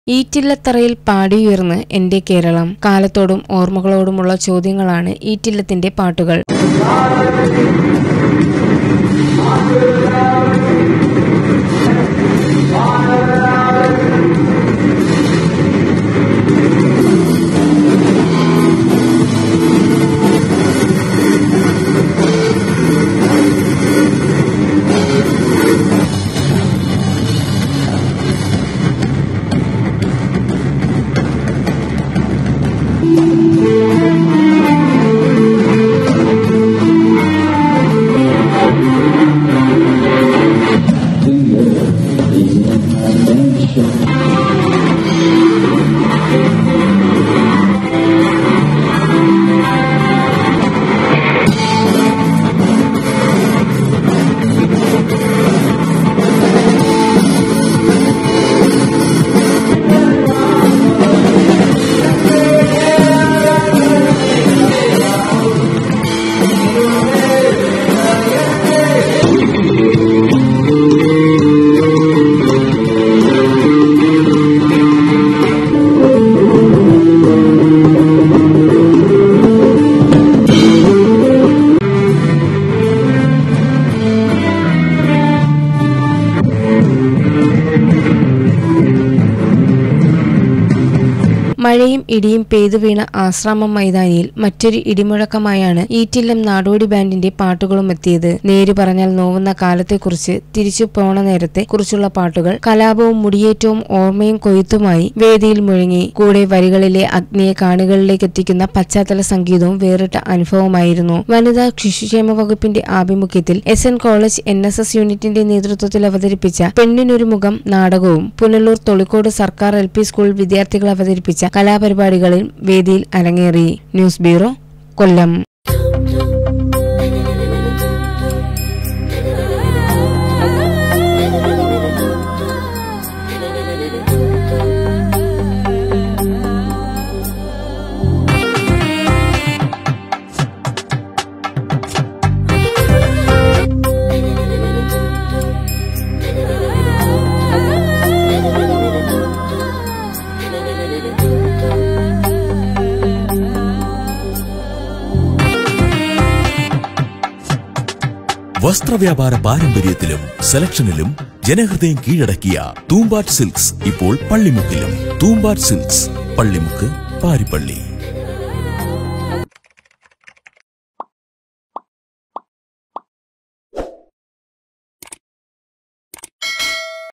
ഈറ്റില്ലത്തറയിൽ പാടിയുയർന്ന് എന്റെ കേരളം കാലത്തോടും ഓർമ്മകളോടുമുള്ള ചോദ്യങ്ങളാണ് ഈറ്റില്ലത്തിന്റെ പാട്ടുകൾ മഴയും ഇടിയും പെയ്തു വീണ ആശ്രാമം മൈതാനിയിൽ മറ്റൊരു ഇടിമുഴക്കമായാണ് ഈറ്റില്ലം നാടോടി ബാൻഡിന്റെ പാട്ടുകളും എത്തിയത് നേര് പറഞ്ഞാൽ നോവുന്ന കാലത്തെക്കുറിച്ച് തിരിച്ചു പോണ നേരത്തെ കുറിച്ചുള്ള പാട്ടുകൾ കലാപവും മുടിയേറ്റവും ഓർമ്മയും കൊയ്ത്തുമായി വേദിയിൽ മുഴങ്ങി കൂടെ വരികളിലെ അഗ്നിയെ കാണികളിലേക്ക് എത്തിക്കുന്ന പശ്ചാത്തല സംഗീതവും വേറിട്ട അനുഭവമായിരുന്നു വനിതാ ശിശുക്ഷേമ വകുപ്പിന്റെ ആഭിമുഖ്യത്തിൽ S N college N S S യൂണിറ്റിന്റെ നേതൃത്വത്തിൽ അവതരിപ്പിച്ച പെണ്ണിനൊരു മുഖം നാടകവും പുനലൂർ തൊളിക്കോട് സർക്കാർ എൽ പി സ്കൂൾ വിദ്യാർത്ഥികൾ അവതരിപ്പിച്ച കലാപരിപാടികളിൽ വേദിയിൽ അരങ്ങേറി ന്യൂസ് ബ്യൂറോ കൊല്ലം വസ്ത്രവ്യാപാര പാരമ്പര്യത്തിലും സെലക്ഷനിലും ജനഹൃദയം കീഴടക്കിയ തൂമ്പാറ്റ് സിൽക്സ് ഇപ്പോൾ പള്ളിമുക്കിലും തൂമ്പാറ്റ് സിൽക്സ് പള്ളിമുക്ക് പാരിപ്പള്ളി